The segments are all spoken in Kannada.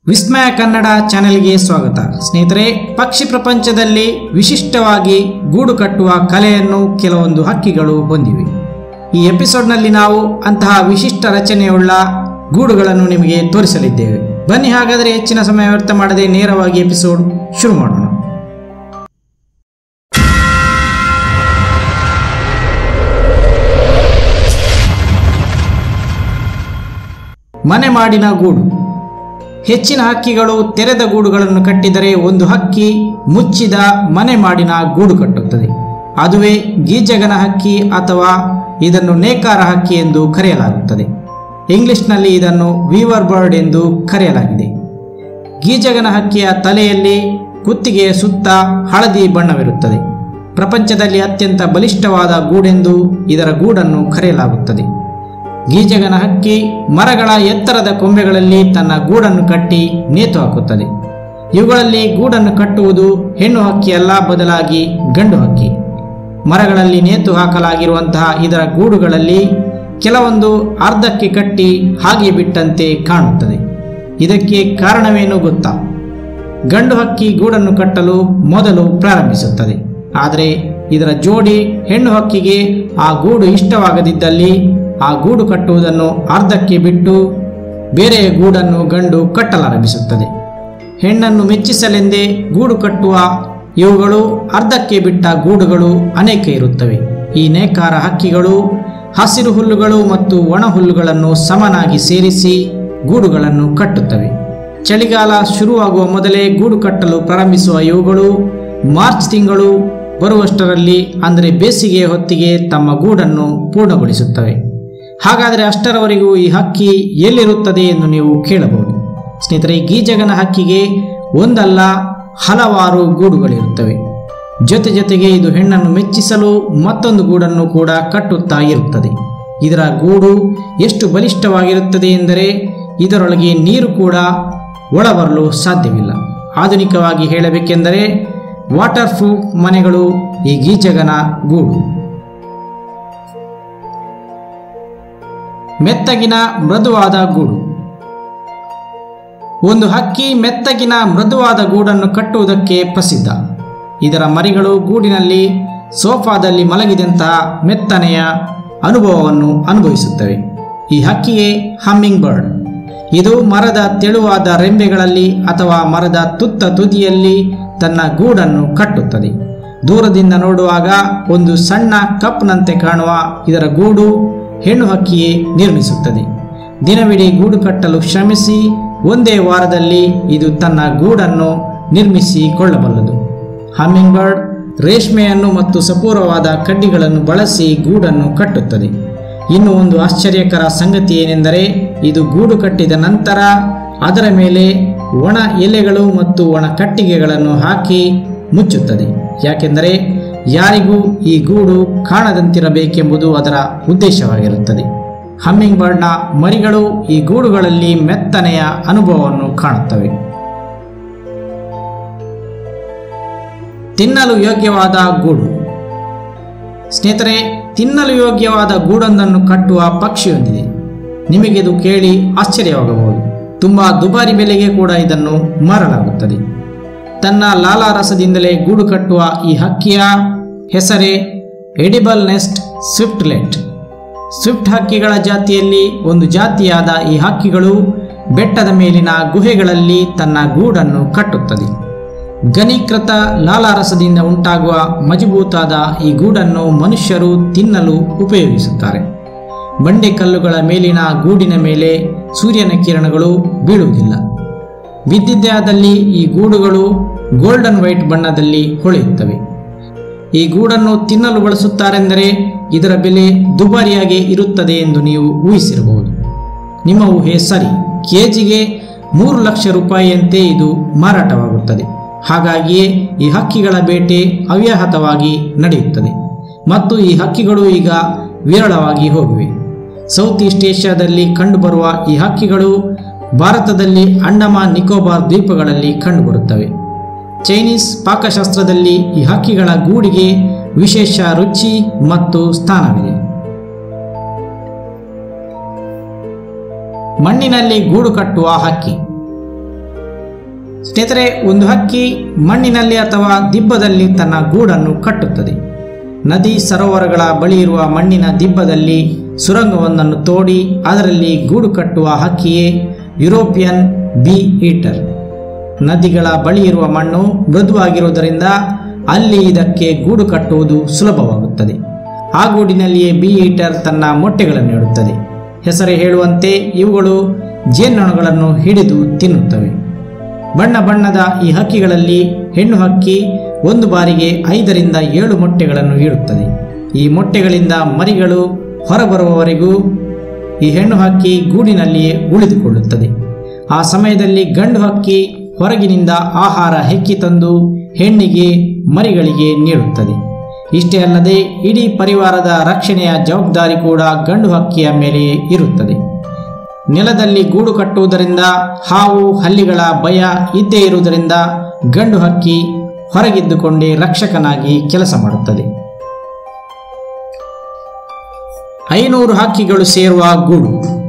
ವಿಸ್ಮಯ ಕನ್ನಡ ಚಾನೆಲ್ಗೆ ಸ್ವಾಗತ ಸ್ನೇಹಿತರೆ ಪಕ್ಷಿ ಪ್ರಪಂಚದಲ್ಲಿ ವಿಶಿಷ್ಟವಾಗಿ ಗೂಡು ಕಟ್ಟುವ ಕಲೆಯನ್ನು ಕೆಲವೊಂದು ಹಕ್ಕಿಗಳು ಹೊಂದಿವೆ ಈ ಎಪಿಸೋಡ್ನಲ್ಲಿ ನಾವು ಅಂತಹ ವಿಶಿಷ್ಟ ರಚನೆಯುಳ್ಳ ಗೂಡುಗಳನ್ನು ನಿಮಗೆ ತೋರಿಸಲಿದ್ದೇವೆ ಬನ್ನಿ ಹಾಗಾದರೆ ಹೆಚ್ಚಿನ ಸಮಯ ವ್ಯರ್ಥ ಮಾಡದೆ ನೇರವಾಗಿ ಎಪಿಸೋಡ್ ಶುರು ಮಾಡೋಣ ಮನೆ ಮಾಡಿನ ಗೂಡು ಹೆಚ್ಚಿನ ಹಕ್ಕಿಗಳು ತೆರೆದ ಗೂಡುಗಳನ್ನು ಕಟ್ಟಿದರೆ ಒಂದು ಹಕ್ಕಿ ಮುಚ್ಚಿದ ಮನೆ ಮಾಡಿನ ಗೂಡು ಕಟ್ಟುತ್ತದೆ ಅದುವೇ ಗೀಜಗನ ಹಕ್ಕಿ ಅಥವಾ ಇದನ್ನು ನೇಕಾರ ಹಕ್ಕಿ ಎಂದು ಕರೆಯಲಾಗುತ್ತದೆ ಇಂಗ್ಲಿಷ್ನಲ್ಲಿ ಇದನ್ನು ವೀವರ್ ಬರ್ಡ್ ಎಂದು ಕರೆಯಲಾಗಿದೆ ಗೀಜಗನ ಹಕ್ಕಿಯ ತಲೆಯಲ್ಲಿ ಕುತ್ತಿಗೆಯ ಸುತ್ತ ಹಳದಿ ಬಣ್ಣವಿರುತ್ತದೆ ಪ್ರಪಂಚದಲ್ಲಿ ಅತ್ಯಂತ ಬಲಿಷ್ಠವಾದ ಗೂಡೆಂದು ಇದರ ಗೂಡನ್ನು ಕರೆಯಲಾಗುತ್ತದೆ ಗೀಜಗನ ಹಕ್ಕಿ ಮರಗಳ ಎತ್ತರದ ಕೊಂಬೆಗಳಲ್ಲಿ ತನ್ನ ಗೂಡನ್ನು ಕಟ್ಟಿ ನೇತು ಹಾಕುತ್ತದೆ ಇವುಗಳಲ್ಲಿ ಗೂಡನ್ನು ಕಟ್ಟುವುದು ಹೆಣ್ಣು ಹಕ್ಕಿಯಲ್ಲ ಬದಲಾಗಿ ಗಂಡು ಹಕ್ಕಿ ಮರಗಳಲ್ಲಿ ನೇತು ಹಾಕಲಾಗಿರುವಂತಹ ಇದರ ಗೂಡುಗಳಲ್ಲಿ ಕೆಲವೊಂದು ಅರ್ಧಕ್ಕೆ ಕಟ್ಟಿ ಹಾಗೆ ಬಿಟ್ಟಂತೆ ಕಾಣುತ್ತದೆ ಇದಕ್ಕೆ ಕಾರಣವೇನು ಗೊತ್ತಾ ಗಂಡು ಹಕ್ಕಿ ಗೂಡನ್ನು ಕಟ್ಟಲು ಮೊದಲು ಪ್ರಾರಂಭಿಸುತ್ತದೆ ಆದರೆ ಇದರ ಜೋಡಿ ಹೆಣ್ಣು ಹಕ್ಕಿಗೆ ಆ ಗೂಡು ಇಷ್ಟವಾಗದಿದ್ದಲ್ಲಿ ಆ ಗೂಡು ಕಟ್ಟುವುದನ್ನು ಅರ್ಧಕ್ಕೆ ಬಿಟ್ಟು ಬೇರೆಯ ಗೂಡನ್ನು ಗಂಡು ಕಟ್ಟಲಾರಂಭಿಸುತ್ತದೆ ಹೆಣ್ಣನ್ನು ಮೆಚ್ಚಿಸಲೆಂದೇ ಗೂಡು ಕಟ್ಟುವ ಇವುಗಳು ಅರ್ಧಕ್ಕೆ ಬಿಟ್ಟ ಗೂಡುಗಳು ಅನೇಕ ಇರುತ್ತವೆ ಈ ನೇಕಾರ ಹಕ್ಕಿಗಳು ಹಸಿರು ಹುಲ್ಲುಗಳು ಮತ್ತು ಒಣ ಹುಲ್ಲುಗಳನ್ನು ಸಮನಾಗಿ ಸೇರಿಸಿ ಗೂಡುಗಳನ್ನು ಕಟ್ಟುತ್ತವೆ ಚಳಿಗಾಲ ಶುರುವಾಗುವ ಮೊದಲೇ ಗೂಡು ಕಟ್ಟಲು ಪ್ರಾರಂಭಿಸುವ ಇವುಗಳು ಮಾರ್ಚ್ ತಿಂಗಳು ಬರುವಷ್ಟರಲ್ಲಿ ಅಂದರೆ ಬೇಸಿಗೆಯ ಹೊತ್ತಿಗೆ ತಮ್ಮ ಗೂಡನ್ನು ಪೂರ್ಣಗೊಳಿಸುತ್ತವೆ ಹಾಗಾದರೆ ಅಷ್ಟರವರೆಗೂ ಈ ಹಕ್ಕಿ ಎಲ್ಲಿರುತ್ತದೆ ಎಂದು ನೀವು ಕೇಳಬಹುದು ಸ್ನೇಹಿತರೆ ಗೀಜಗನ ಹಕ್ಕಿಗೆ ಒಂದಲ್ಲ ಹಲವಾರು ಗೂಡುಗಳಿರುತ್ತವೆ ಜೊತೆ ಜೊತೆಗೆ ಇದು ಹೆಣ್ಣನ್ನು ಮೆಚ್ಚಿಸಲು ಮತ್ತೊಂದು ಗೂಡನ್ನು ಕೂಡ ಕಟ್ಟುತ್ತಾ ಇರುತ್ತದೆ ಇದರ ಗೂಡು ಎಷ್ಟು ಬಲಿಷ್ಠವಾಗಿರುತ್ತದೆ ಎಂದರೆ ಇದರೊಳಗೆ ನೀರು ಕೂಡ ಒಳಬರಲು ಸಾಧ್ಯವಿಲ್ಲ ಆಧುನಿಕವಾಗಿ ಹೇಳಬೇಕೆಂದರೆ ವಾಟರ್ ಪ್ರೂಫ್ ಮನೆಗಳು ಈ ಗೀಜಗನ ಗೂಡು ಮೆತ್ತಗಿನ ಮೃದುವಾದ ಗೂಡು ಒಂದು ಹಕ್ಕಿ ಮೆತ್ತಗಿನ ಮೃದುವಾದ ಗೂಡನ್ನು ಕಟ್ಟುವುದಕ್ಕೆ ಪ್ರಸಿದ್ಧ ಇದರ ಮರಿಗಳು ಗೂಡಿನಲ್ಲಿ ಸೋಫಾದಲ್ಲಿ ಮಲಗಿದಂತಹ ಮೆತ್ತನೆಯ ಅನುಭವವನ್ನು ಅನುಭವಿಸುತ್ತವೆ ಈ ಹಕ್ಕಿಯೇ ಹಮ್ಮಿಂಗ್ ಬರ್ಡ್ ಇದು ಮರದ ತೆಳುವಾದ ರೆಂಬೆಗಳಲ್ಲಿ ಅಥವಾ ಮರದ ತುತ್ತ ತುದಿಯಲ್ಲಿ ತನ್ನ ಗೂಡನ್ನು ಕಟ್ಟುತ್ತದೆ ದೂರದಿಂದ ನೋಡುವಾಗ ಒಂದು ಸಣ್ಣ ಕಪ್ನಂತೆ ಕಾಣುವ ಇದರ ಗೂಡು ಹೆಣ್ಣು ಹಕ್ಕಿಯೇ ನಿರ್ಮಿಸುತ್ತದೆ ದಿನವಿಡೀ ಗೂಡು ಕಟ್ಟಲು ಶ್ರಮಿಸಿ ಒಂದೇ ವಾರದಲ್ಲಿ ಇದು ತನ್ನ ಗೂಡನ್ನು ನಿರ್ಮಿಸಿಕೊಳ್ಳಬಲ್ಲದು ಹಮ್ಮಿಂಗ್ ಬರ್ಡ್ ರೇಷ್ಮೆಯನ್ನು ಮತ್ತು ಸಪೂರವಾದ ಕಡ್ಡಿಗಳನ್ನು ಬಳಸಿ ಗೂಡನ್ನು ಕಟ್ಟುತ್ತದೆ ಇನ್ನು ಒಂದು ಆಶ್ಚರ್ಯಕರ ಸಂಗತಿ ಏನೆಂದರೆ ಇದು ಗೂಡು ಕಟ್ಟಿದ ನಂತರ ಅದರ ಮೇಲೆ ಒಣ ಎಲೆಗಳು ಮತ್ತು ಒಣ ಕಟ್ಟಿಗೆಗಳನ್ನು ಹಾಕಿ ಮುಚ್ಚುತ್ತದೆ ಯಾಕೆಂದರೆ ಯಾರಿಗೂ ಈ ಗೂಡು ಕಾಣದಂತಿರಬೇಕೆಂಬುದು ಅದರ ಉದ್ದೇಶವಾಗಿರುತ್ತದೆ ಹಮ್ಮಿಂಗ್ ಬರ್ಡ್ನ ಮರಿಗಳು ಈ ಗೂಡುಗಳಲ್ಲಿ ಮೆತ್ತನೆಯ ಅನುಭವವನ್ನು ಕಾಣುತ್ತವೆ ತಿನ್ನಲು ಯೋಗ್ಯವಾದ ಗೂಡು ಸ್ನೇಹಿತರೆ ತಿನ್ನಲು ಯೋಗ್ಯವಾದ ಗೂಡೊಂದನ್ನು ಕಟ್ಟುವ ಪಕ್ಷಿಯೊಂದಿದೆ ನಿಮಗಿದು ಕೇಳಿ ಆಶ್ಚರ್ಯವಾಗಬಹುದು ತುಂಬಾ ದುಬಾರಿ ಬೆಲೆಗೆ ಕೂಡ ಇದನ್ನು ಮಾರಲಾಗುತ್ತದೆ ತನ್ನ ಲಾಲಾರಸದಿಂದಲೇ ಗೂಡು ಕಟ್ಟುವ ಈ ಹಕ್ಕಿಯ ಹೆಸರೇ ಎಡಿಬಲ್ ನೆಸ್ಟ್ ಸ್ವಿಫ್ಟ್ಲೆಟ್ ಸ್ವಿಫ್ಟ್ ಹಕ್ಕಿಗಳ ಜಾತಿಯಲ್ಲಿ ಒಂದು ಜಾತಿಯಾದ ಈ ಹಕ್ಕಿಗಳು ಬೆಟ್ಟದ ಮೇಲಿನ ಗುಹೆಗಳಲ್ಲಿ ತನ್ನ ಗೂಡನ್ನು ಕಟ್ಟುತ್ತದೆ ಘನೀಕೃತ ಲಾಲಾರಸದಿಂದ ಉಂಟಾಗುವ ಮಜಬೂತಾದ ಈ ಗೂಡನ್ನು ಮನುಷ್ಯರು ತಿನ್ನಲು ಉಪಯೋಗಿಸುತ್ತಾರೆ ಬಂಡೆಕಲ್ಲುಗಳ ಮೇಲಿನ ಗೂಡಿನ ಮೇಲೆ ಸೂರ್ಯನ ಕಿರಣಗಳು ಬೀಳುವುದಿಲ್ಲ ಬಿದ್ದಿದ್ದೇ ಆದಲ್ಲಿ ಈ ಗೂಡುಗಳು ಗೋಲ್ಡನ್ ವೈಟ್ ಬಣ್ಣದಲ್ಲಿ ಹೊಳೆಯುತ್ತವೆ ಈ ಗೂಡನ್ನು ತಿನ್ನಲು ಬಳಸುತ್ತಾರೆಂದರೆ ಇದರ ಬೆಲೆ ದುಬಾರಿಯಾಗಿ ಇರುತ್ತದೆ ಎಂದು ನೀವು ಊಹಿಸಿರಬಹುದು ನಿಮ್ಮ ಊಹೆ ಸರಿ ಕೆಜಿಗೆ ಮೂರು ಲಕ್ಷ ರೂಪಾಯಿಯಂತೆ ಇದು ಮಾರಾಟವಾಗುತ್ತದೆ ಹಾಗಾಗಿಯೇ ಈ ಹಕ್ಕಿಗಳ ಬೇಟೆ ಅವ್ಯಾಹತವಾಗಿ ನಡೆಯುತ್ತದೆ ಮತ್ತು ಈ ಹಕ್ಕಿಗಳು ಈಗ ವಿರಳವಾಗಿ ಹೋಗಿವೆ ಸೌತ್ ಈಸ್ಟ್ ಏಷ್ಯಾದಲ್ಲಿ ಕಂಡುಬರುವ ಈ ಹಕ್ಕಿಗಳು ಭಾರತದಲ್ಲಿ ಅಂಡಮಾನ್ ನಿಕೋಬಾರ್ ದ್ವೀಪಗಳಲ್ಲಿ ಕಂಡುಬರುತ್ತವೆ ಚೈನೀಸ್ ಪಾಕಶಾಸ್ತ್ರದಲ್ಲಿ ಈ ಹಕ್ಕಿಗಳ ಗೂಡಿಗೆ ವಿಶೇಷ ರುಚಿ ಮತ್ತು ಸ್ಥಾನವಿದೆ ಮಣ್ಣಿನಲ್ಲಿ ಗೂಡು ಕಟ್ಟುವ ಹಕ್ಕಿ ಸ್ನೇಹಿತರೆ ಒಂದು ಹಕ್ಕಿ ಮಣ್ಣಿನಲ್ಲಿ ಅಥವಾ ದಿಬ್ಬದಲ್ಲಿ ತನ್ನ ಗೂಡನ್ನು ಕಟ್ಟುತ್ತದೆ ನದಿ ಸರೋವರಗಳ ಬಳಿ ಇರುವ ಮಣ್ಣಿನ ದಿಬ್ಬದಲ್ಲಿ ಸುರಂಗವೊಂದನ್ನು ತೋಡಿ ಅದರಲ್ಲಿ ಗೂಡು ಕಟ್ಟುವ ಹಕ್ಕಿಯೇ ಯುರೋಪಿಯನ್ ಬಿ ಈಟರ್ ನದಿಗಳ ಬಳಿ ಇರುವ ಮಣ್ಣು ಮೃದುವಾಗಿರುವುದರಿಂದ ಅಲ್ಲಿ ಇದಕ್ಕೆ ಗೂಡು ಕಟ್ಟುವುದು ಸುಲಭವಾಗುತ್ತದೆ ಆ ಗೂಡಿನಲ್ಲಿಯೇ ಬಿ ಈಟರ್ ತನ್ನ ಮೊಟ್ಟೆಗಳನ್ನು ಇಡುತ್ತದೆ ಹೆಸರೇ ಹೇಳುವಂತೆ ಇವುಗಳು ಜೇನ್ನೊಣಗಳನ್ನು ಹಿಡಿದು ತಿನ್ನುತ್ತವೆ ಬಣ್ಣ ಬಣ್ಣದ ಈ ಹಕ್ಕಿಗಳಲ್ಲಿ ಹೆಣ್ಣು ಹಕ್ಕಿ ಒಂದು ಬಾರಿಗೆ ಐದರಿಂದ ಏಳು ಮೊಟ್ಟೆಗಳನ್ನು ಇಡುತ್ತದೆ ಈ ಮೊಟ್ಟೆಗಳಿಂದ ಮರಿಗಳು ಹೊರಬರುವವರೆಗೂ ಈ ಹೆಣ್ಣು ಹಕ್ಕಿ ಗೂಡಿನಲ್ಲಿಯೇ ಉಳಿದುಕೊಳ್ಳುತ್ತದೆ ಆ ಸಮಯದಲ್ಲಿ ಗಂಡು ಹಕ್ಕಿ ಹೊರಗಿನಿಂದ ಆಹಾರ ಹೆಕ್ಕಿ ತಂದು ಹೆಣ್ಣಿಗೆ ಮರಿಗಳಿಗೆ ನೀಡುತ್ತದೆ ಇಷ್ಟೇ ಅಲ್ಲದೆ ಇಡೀ ಪರಿವಾರದ ರಕ್ಷಣೆಯ ಜವಾಬ್ದಾರಿ ಕೂಡ ಗಂಡು ಹಕ್ಕಿಯ ಮೇಲೆಯೇ ಇರುತ್ತದೆ ನೆಲದಲ್ಲಿ ಗೂಡು ಕಟ್ಟುವುದರಿಂದ ಹಾವು ಹಲ್ಲಿಗಳ ಭಯ ಇದ್ದೇ ಇರುವುದರಿಂದ ಗಂಡು ಹಕ್ಕಿ ಹೊರಗಿದ್ದುಕೊಂಡೇ ರಕ್ಷಕನಾಗಿ ಕೆಲಸ ಮಾಡುತ್ತದೆ ಐನೂರು ಹಕ್ಕಿಗಳು ಸೇರುವ ಗೂಡು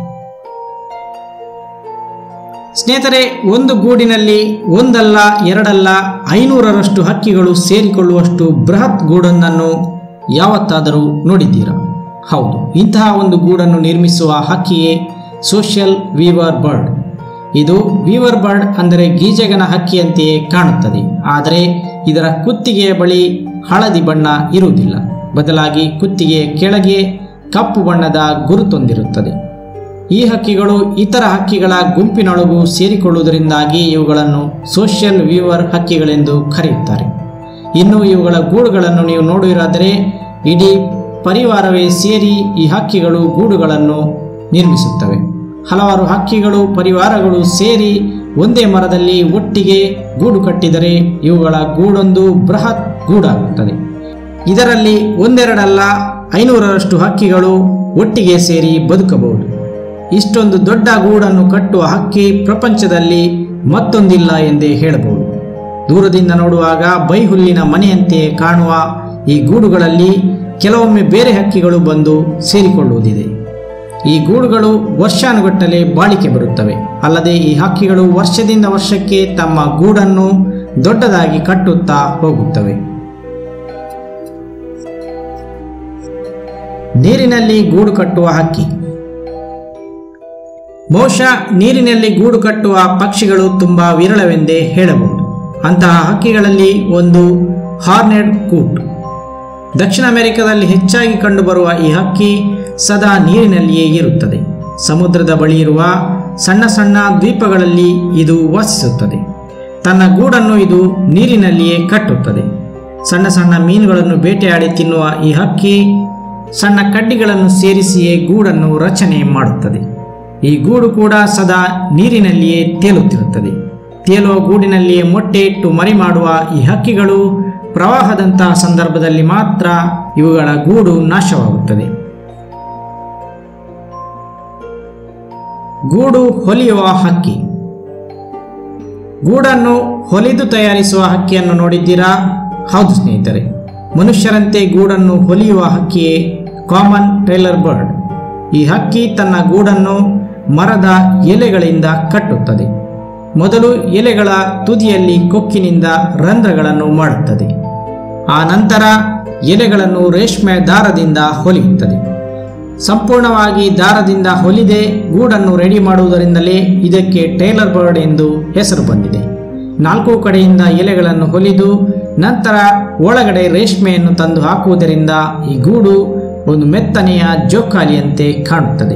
ಸ್ನೇಹಿತರೆ ಒಂದು ಗೂಡಿನಲ್ಲಿ ಒಂದಲ್ಲ ಎರಡಲ್ಲ ಐನೂರರಷ್ಟು ಹಕ್ಕಿಗಳು ಸೇರಿಕೊಳ್ಳುವಷ್ಟು ಬೃಹತ್ ಗೂಡೊಂದನ್ನು ಯಾವತ್ತಾದರೂ ನೋಡಿದ್ದೀರಾ ಹೌದು ಇಂತಹ ಒಂದು ಗೂಡನ್ನು ನಿರ್ಮಿಸುವ ಹಕ್ಕಿಯೇ ಸೋಷಿಯಲ್ ವೀವರ್ ಬರ್ಡ್ ಇದು ವೀವರ್ ಬರ್ಡ್ ಅಂದರೆ ಗೀಜಗನ ಹಕ್ಕಿಯಂತೆಯೇ ಕಾಣುತ್ತದೆ ಆದರೆ ಇದರ ಕುತ್ತಿಗೆಯ ಬಳಿ ಹಳದಿ ಬಣ್ಣ ಇರುವುದಿಲ್ಲ ಬದಲಾಗಿ ಕುತ್ತಿಗೆಯ ಕೆಳಗೆ ಕಪ್ಪು ಬಣ್ಣದ ಗುರುತೊಂದಿರುತ್ತದೆ ಈ ಹಕ್ಕಿಗಳು ಇತರ ಹಕ್ಕಿಗಳ ಗುಂಪಿನೊಳಗೂ ಸೇರಿಕೊಳ್ಳುವುದರಿಂದಾಗಿ ಇವುಗಳನ್ನು ಸೋಷಿಯಲ್ ವೀವರ್ ಹಕ್ಕಿಗಳೆಂದು ಕರೆಯುತ್ತಾರೆ ಇನ್ನು ಇವುಗಳ ಗೂಡುಗಳನ್ನು ನೀವು ನೋಡುವಿರಾದರೆ ಇಡೀ ಪರಿವಾರವೇ ಸೇರಿ ಈ ಹಕ್ಕಿಗಳು ಗೂಡುಗಳನ್ನು ನಿರ್ಮಿಸುತ್ತವೆ ಹಲವಾರು ಹಕ್ಕಿಗಳು ಪರಿವಾರಗಳು ಸೇರಿ ಒಂದೇ ಮರದಲ್ಲಿ ಒಟ್ಟಿಗೆ ಗೂಡು ಕಟ್ಟಿದರೆ ಇವುಗಳ ಗೂಡೊಂದು ಬೃಹತ್ ಗೂಡಾಗುತ್ತದೆ ಇದರಲ್ಲಿ ಒಂದೆರಡಲ್ಲ ಐನೂರರಷ್ಟು ಹಕ್ಕಿಗಳು ಒಟ್ಟಿಗೆ ಸೇರಿ ಬದುಕಬಹುದು ಇಷ್ಟೊಂದು ದೊಡ್ಡ ಗೂಡನ್ನು ಕಟ್ಟುವ ಹಕ್ಕಿ ಪ್ರಪಂಚದಲ್ಲಿ ಮತ್ತೊಂದಿಲ್ಲ ಎಂದೇ ಹೇಳಬಹುದು ದೂರದಿಂದ ನೋಡುವಾಗ ಬೈಹುಲ್ಲಿನ ಮನೆಯಂತೆ ಕಾಣುವ ಈ ಗೂಡುಗಳಲ್ಲಿ ಕೆಲವೊಮ್ಮೆ ಬೇರೆ ಹಕ್ಕಿಗಳು ಬಂದು ಸೇರಿಕೊಳ್ಳುವುದಿದೆ ಈ ಗೂಡುಗಳು ವರ್ಷಾನುಗಟ್ಟಲೆ ಬಾಳಿಕೆ ಬರುತ್ತವೆ ಅಲ್ಲದೆ ಈ ಹಕ್ಕಿಗಳು ವರ್ಷದಿಂದ ವರ್ಷಕ್ಕೆ ತಮ್ಮ ಗೂಡನ್ನು ದೊಡ್ಡದಾಗಿ ಕಟ್ಟುತ್ತಾ ಹೋಗುತ್ತವೆ ನೀರಿನಲ್ಲಿ ಗೂಡು ಕಟ್ಟುವ ಹಕ್ಕಿ ಬಹುಶಃ ನೀರಿನಲ್ಲಿ ಗೂಡು ಕಟ್ಟುವ ಪಕ್ಷಿಗಳು ತುಂಬಾ ವಿರಳವೆಂದೇ ಹೇಳಬಹುದು ಅಂತಹ ಹಕ್ಕಿಗಳಲ್ಲಿ ಒಂದು ಹಾರ್ನೆಡ್ ಕೂಟ್ ದಕ್ಷಿಣ ಅಮೆರಿಕದಲ್ಲಿ ಹೆಚ್ಚಾಗಿ ಕಂಡುಬರುವ ಈ ಹಕ್ಕಿ ಸದಾ ನೀರಿನಲ್ಲಿಯೇ ಇರುತ್ತದೆ ಸಮುದ್ರದ ಬಳಿ ಇರುವ ಸಣ್ಣ ಸಣ್ಣ ದ್ವೀಪಗಳಲ್ಲಿ ಇದು ವಾಸಿಸುತ್ತದೆ ತನ್ನ ಗೂಡನ್ನು ಇದು ನೀರಿನಲ್ಲಿಯೇ ಕಟ್ಟುತ್ತದೆ ಸಣ್ಣ ಸಣ್ಣ ಮೀನುಗಳನ್ನು ಬೇಟೆಯಾಡಿ ತಿನ್ನುವ ಈ ಹಕ್ಕಿ ಸಣ್ಣ ಕಡ್ಡಿಗಳನ್ನು ಸೇರಿಸಿಯೇ ಗೂಡನ್ನು ರಚನೆ ಮಾಡುತ್ತದೆ ಈ ಗೂಡು ಕೂಡ ಸದಾ ನೀರಿನಲ್ಲಿಯೇ ತೇಲುತ್ತಿರುತ್ತದೆ ತೇಲುವ ಗೂಡಿನಲ್ಲಿಯೇ ಮೊಟ್ಟೆ ಇಟ್ಟು ಮರಿ ಮಾಡುವ ಈ ಹಕ್ಕಿಗಳು ಪ್ರವಾಹದಂತಹ ಸಂದರ್ಭದಲ್ಲಿ ಮಾತ್ರ ಇವುಗಳ ಗೂಡು ನಾಶವಾಗುತ್ತದೆ ಗೂಡು ಹೊಲಿಯುವ ಹಕ್ಕಿ ಗೂಡನ್ನು ಹೊಲಿದು ತಯಾರಿಸುವ ಹಕ್ಕಿಯನ್ನು ನೋಡಿದ್ದೀರಾ ಹೌದು ಸ್ನೇಹಿತರೆ ಮನುಷ್ಯರಂತೆ ಗೂಡನ್ನು ಹೊಲಿಯುವ ಹಕ್ಕಿಯೇ ಕಾಮನ್ ಟೈಲರ್ ಬರ್ಡ್ ಈ ಹಕ್ಕಿ ತನ್ನ ಗೂಡನ್ನು ಮರದ ಎಲೆಗಳಿಂದ ಕಟ್ಟುತ್ತದೆ ಮೊದಲು ಎಲೆಗಳ ತುದಿಯಲ್ಲಿ ಕೊಕ್ಕಿನಿಂದ ರಂಧ್ರಗಳನ್ನು ಮಾಡುತ್ತದೆ ಆ ನಂತರ ಎಲೆಗಳನ್ನು ರೇಷ್ಮೆ ದಾರದಿಂದ ಹೊಲಿಯುತ್ತದೆ ಸಂಪೂರ್ಣವಾಗಿ ದಾರದಿಂದ ಹೊಲಿದೆ ಗೂಡನ್ನು ರೆಡಿ ಮಾಡುವುದರಿಂದಲೇ ಇದಕ್ಕೆ ಟೈಲರ್ ಬರ್ಡ್ ಎಂದು ಹೆಸರು ಬಂದಿದೆ ನಾಲ್ಕು ಕಡೆಯಿಂದ ಎಲೆಗಳನ್ನು ಹೊಲಿದು ನಂತರ ಒಳಗಡೆ ರೇಷ್ಮೆಯನ್ನು ತಂದು ಹಾಕುವುದರಿಂದ ಈ ಗೂಡು ಒಂದು ಮೆತ್ತನೆಯ ಜೋಕಾಲಿಯಂತೆ ಕಾಣುತ್ತದೆ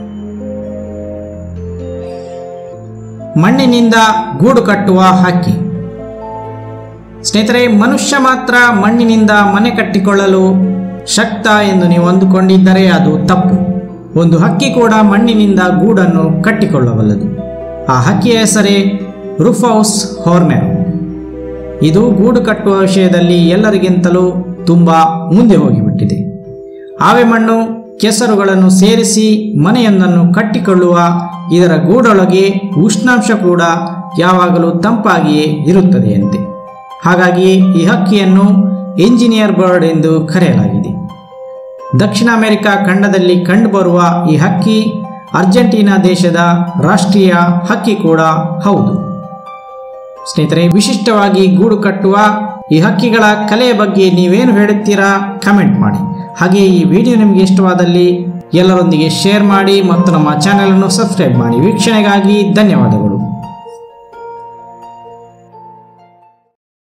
ಮಣ್ಣಿನಿಂದ ಗೂಡು ಕಟ್ಟುವ ಹಕ್ಕಿ ಸ್ನೇಹಿತರೆ ಮನುಷ್ಯ ಮಾತ್ರ ಮಣ್ಣಿನಿಂದ ಮನೆ ಕಟ್ಟಿಕೊಳ್ಳಲು ಶಕ್ತ ಎಂದು ನೀವು ಅಂದುಕೊಂಡಿದ್ದರೆ ಅದು ತಪ್ಪು ಒಂದು ಹಕ್ಕಿ ಕೂಡ ಮಣ್ಣಿನಿಂದ ಗೂಡನ್ನು ಕಟ್ಟಿಕೊಳ್ಳಬಲ್ಲದು ಆ ಹಕ್ಕಿಯ ಹೆಸರೇ ರುಫೌಸ್ ಹಾರ್ನೆರೋ ಇದು ಗೂಡು ಕಟ್ಟುವ ವಿಷಯದಲ್ಲಿ ಎಲ್ಲರಿಗಿಂತಲೂ ತುಂಬ ಮುಂದೆ ಹೋಗಿಬಿಟ್ಟಿದೆ ಆವೆ ಮಣ್ಣು ಕೆಸರುಗಳನ್ನು ಸೇರಿಸಿ ಮನೆಯೊಂದನ್ನು ಕಟ್ಟಿಕೊಳ್ಳುವ ಇದರ ಗೂಡೊಳಗೆ ಉಷ್ಣಾಂಶ ಕೂಡ ಯಾವಾಗಲೂ ತಂಪಾಗಿಯೇ ಇರುತ್ತದೆಯಂತೆ ಹಾಗಾಗಿ ಈ ಹಕ್ಕಿಯನ್ನು ಎಂಜಿನಿಯರ್ ಬರ್ಡ್ ಎಂದು ಕರೆಯಲಾಗಿದೆ ದಕ್ಷಿಣ ಅಮೆರಿಕ ಖಂಡದಲ್ಲಿ ಕಂಡುಬರುವ ಈ ಹಕ್ಕಿ ಅರ್ಜೆಂಟೀನಾ ದೇಶದ ರಾಷ್ಟ್ರೀಯ ಹಕ್ಕಿ ಕೂಡ ಹೌದು ಸ್ನೇಹಿತರೆ ವಿಶಿಷ್ಟವಾಗಿ ಗೂಡು ಕಟ್ಟುವ ಈ ಹಕ್ಕಿಗಳ ಕಲೆಯ ಬಗ್ಗೆ ನೀವೇನು ಹೇಳುತ್ತೀರಾ ಕಮೆಂಟ್ ಮಾಡಿ ಹಾಗೆ ಈ ವಿಡಿಯೋ ನಿಮಗೆ ಇಷ್ಟವಾದಲ್ಲಿ ಎಲ್ಲರೊಂದಿಗೆ ಶೇರ್ ಮಾಡಿ ಮತ್ತು ನಮ್ಮ ಚಾನೆಲ್ ಅನ್ನು ಸಬ್ಸ್ಕ್ರೈಬ್ ಮಾಡಿ ವೀಕ್ಷಣೆಗಾಗಿ ಧನ್ಯವಾದಗಳು